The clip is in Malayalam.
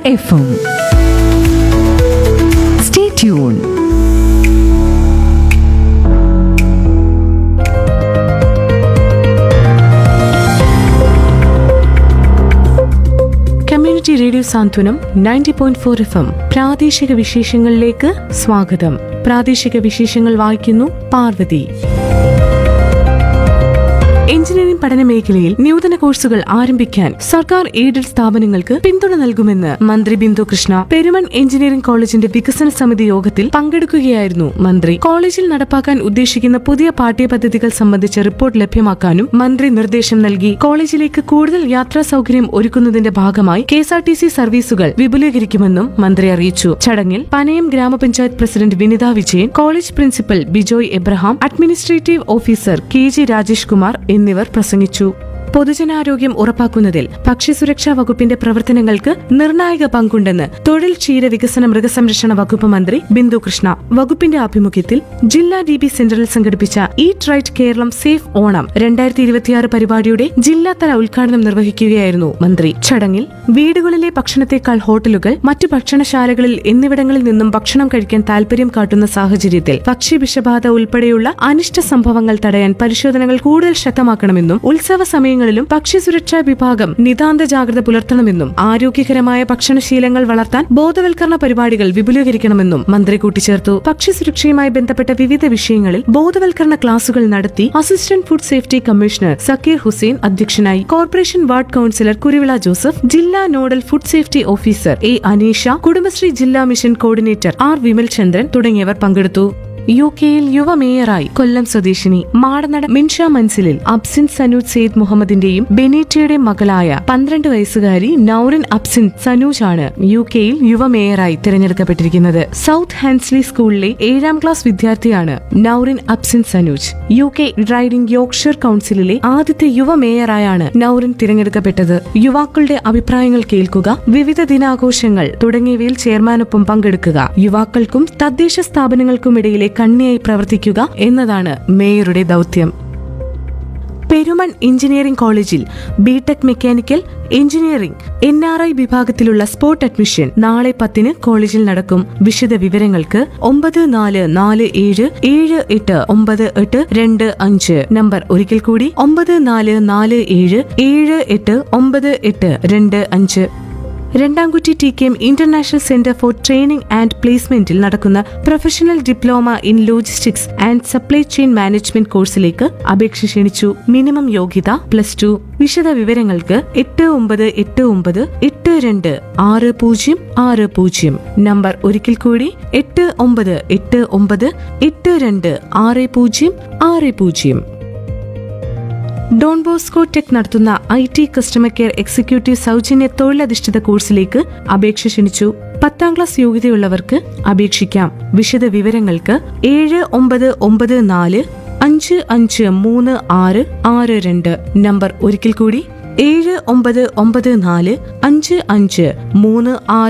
FM. Stay tuned. Community radio Santhwanam ninety point four F M പ്രാദേശിക വിശേഷങ്ങളിലേക്ക് സ്വാഗതം പ്രാദേശിക വിശേഷങ്ങൾ വായിക്കുന്നു പാർവതി എഞ്ചിനീയറിംഗ് പഠന മേഖലയിൽ നൂതന കോഴ്സുകൾ ആരംഭിക്കാൻ സർക്കാർ എയ്ഡഡ് സ്ഥാപനങ്ങൾക്ക് പിന്തുണ നൽകുമെന്ന് മന്ത്രി ബിന്ദു കൃഷ്ണ പെരുമൺ എഞ്ചിനീയറിംഗ് കോളേജിന്റെ വികസന സമിതി യോഗത്തിൽ പങ്കെടുക്കുകയായിരുന്നു മന്ത്രി കോളേജിൽ നടപ്പാക്കാൻ ഉദ്ദേശിക്കുന്ന പുതിയ പാഠ്യപദ്ധതികൾ സംബന്ധിച്ച റിപ്പോർട്ട് ലഭ്യമാക്കാനും മന്ത്രി നിർദ്ദേശം നൽകി കോളേജിലേക്ക് കൂടുതൽ യാത്രാ സൗകര്യം ഒരുക്കുന്നതിന്റെ ഭാഗമായി K S R T C സർവീസുകൾ വിപുലീകരിക്കുമെന്നും മന്ത്രി അറിയിച്ചു ചടങ്ങിൽ പനയം ഗ്രാമപഞ്ചായത്ത് president Vinitha Vijayan college principal Bijoy Abraham administrative officer K G Rajesh Kumar എന്നിവർ പ്രസംഗിച്ചു പൊതുജനാരോഗ്യം ഉറപ്പാക്കുന്നതിൽ ഭക്ഷ്യസുരക്ഷാ വകുപ്പിന്റെ പ്രവർത്തനങ്ങൾക്ക് നിർണായക പങ്കുണ്ടെന്ന് തൊഴിൽ ക്ഷീര വികസന മൃഗസംരക്ഷണ വകുപ്പ് മന്ത്രി ബിന്ദു കൃഷ്ണ വകുപ്പിന്റെ ആഭിമുഖ്യത്തിൽ ജില്ലാ ഡി ബി സെന്ററിൽ സംഘടിപ്പിച്ച eat right Keralam safe Onam രണ്ടായിരത്തി ഇരുപത്തിയാറ് പരിപാടിയുടെ ജില്ലാതല ഉദ്ഘാടനം നിർവഹിക്കുകയായിരുന്നു മന്ത്രി ചടങ്ങിൽ വീടുകളിലെ ഭക്ഷണത്തെക്കാൾ ഹോട്ടലുകൾ മറ്റു ഭക്ഷണശാലകളിൽ എന്നിവിടങ്ങളിൽ നിന്നും ഭക്ഷണം കഴിക്കാൻ താൽപര്യം കാട്ടുന്ന സാഹചര്യത്തിൽ ഭക്ഷ്യവിഷബാധ ഉൾപ്പെടെയുള്ള അനിഷ്ട സംഭവങ്ങൾ തടയാൻ പരിശോധനകൾ കൂടുതൽ ശക്തമാക്കണമെന്നും ഉത്സവ സമയങ്ങളിലും ഭക്ഷ്യസുരക്ഷാ വിഭാഗം നിതാന്ത ജാഗ്രത പുലർത്തണമെന്നും ആരോഗ്യകരമായ ഭക്ഷണശീലങ്ങൾ വളർത്താൻ ബോധവൽക്കരണ പരിപാടികൾ വിപുലീകരിക്കണമെന്നും മന്ത്രി കൂട്ടിച്ചേർത്തു ഭക്ഷ്യസുരക്ഷയുമായി ബന്ധപ്പെട്ട വിവിധ വിഷയങ്ങളിൽ ബോധവൽക്കരണ ക്ലാസുകൾ നടത്തി assistant food safety commissioner Zakir Hussain അധ്യക്ഷനായി corporation ward councillor Kuruvila Joseph ജില്ലാ nodal food safety officer A Aneesha Kudumbashree ജില്ലാ mission coordinator R Vimal Chandran തുടങ്ങിയവർ പങ്കെടുത്തു യു കെയിൽ യുവ മേയറായി കൊല്ലം സ്വദേശിനി മാടനട മിൻഷ മൻസിലിൽ അബ്സിൻ സനൂജ് സെയ്ദ് മുഹമ്മദിന്റെയും ബെനീറ്റയുടെ മകളായ പന്ത്രണ്ട് വയസ്സുകാരി നൌറിൻ അബ്സിൻ സനൂജ് ആണ് യു കെയിൽ യുവ മേയറായി തിരഞ്ഞെടുക്കപ്പെട്ടിരിക്കുന്നത് സൗത്ത് ഹാൻസ്ലി സ്കൂളിലെ ഏഴാം ക്ലാസ് വിദ്യാർത്ഥിയാണ് Naurin Absin Sanooj U K Riding Yorkshire കൌൺസിലിലെ ആദ്യത്തെ യുവ മേയറായാണ് നൌറിൻ തിരഞ്ഞെടുക്കപ്പെട്ടത് യുവാക്കളുടെ അഭിപ്രായങ്ങൾ കേൾക്കുക വിവിധ ദിനാഘോഷങ്ങൾ തുടങ്ങിയവയിൽ ചെയർമാനൊപ്പം പങ്കെടുക്കുക യുവാക്കൾക്കും തദ്ദേശ സ്ഥാപനങ്ങൾക്കുമിടയിലെ കണ്ണിയായി പ്രവർത്തിക്കുക എന്നതാണ് മേയറുടെ ദൗത്യം പെരുമൺ എഞ്ചിനീയറിംഗ് കോളേജിൽ B Tech mechanical engineering N R I വിഭാഗത്തിലുള്ള സ്പോട്ട് അഡ്മിഷൻ നാളെ പത്തിന് കോളേജിൽ നടക്കും വിശദ വിവരങ്ങൾക്ക് ഒമ്പത് നാല് നാല് ഏഴ് ഏഴ് എട്ട് ഒമ്പത് എട്ട് രണ്ട് അഞ്ച് നമ്പർ ഒരിക്കൽ കൂടി ഒമ്പത് നാല് നാല് ഏഴ് ഏഴ് എട്ട് ഒമ്പത് എട്ട് രണ്ട് അഞ്ച് Randamkutty T K M international centre for training and പ്ലേസ്മെന്റിൽ നടക്കുന്ന professional diploma in logistics and supply chain management കോഴ്സിലേക്ക് അപേക്ഷ ക്ഷണിച്ചു മിനിമം യോഗ്യത പ്ലസ് ടു വിശദ വിവരങ്ങൾക്ക് എട്ട് ഒമ്പത് എട്ട് ഒമ്പത് എട്ട് രണ്ട് ആറ് പൂജ്യം ആറ് പൂജ്യം നമ്പർ ഒരിക്കൽ കൂടി എട്ട് ഒമ്പത് എട്ട് ഒമ്പത് എട്ട് രണ്ട് ആറ് പൂജ്യം ആറ് പൂജ്യം ഡോൺ ബോസ്കോ ടെക് നടത്തുന്ന I T customer care executive സൗജന്യ തൊഴിലധിഷ്ഠിത കോഴ്സിലേക്ക് അപേക്ഷ ക്ഷണിച്ചു പത്താം ക്ലാസ് യോഗ്യതയുള്ളവർക്ക് അപേക്ഷിക്കാം വിശദ വിവരങ്ങൾക്ക് ഏഴ് ഒമ്പത് ഒമ്പത് നാല് അഞ്ച് അഞ്ച് മൂന്ന് ആറ് ആറ് രണ്ട് നമ്പർ ഒരിക്കൽ കൂടി ഏഴ് ഒമ്പത് ഒമ്പത് നാല് അഞ്ച് അഞ്ച് മൂന്ന് ആറ്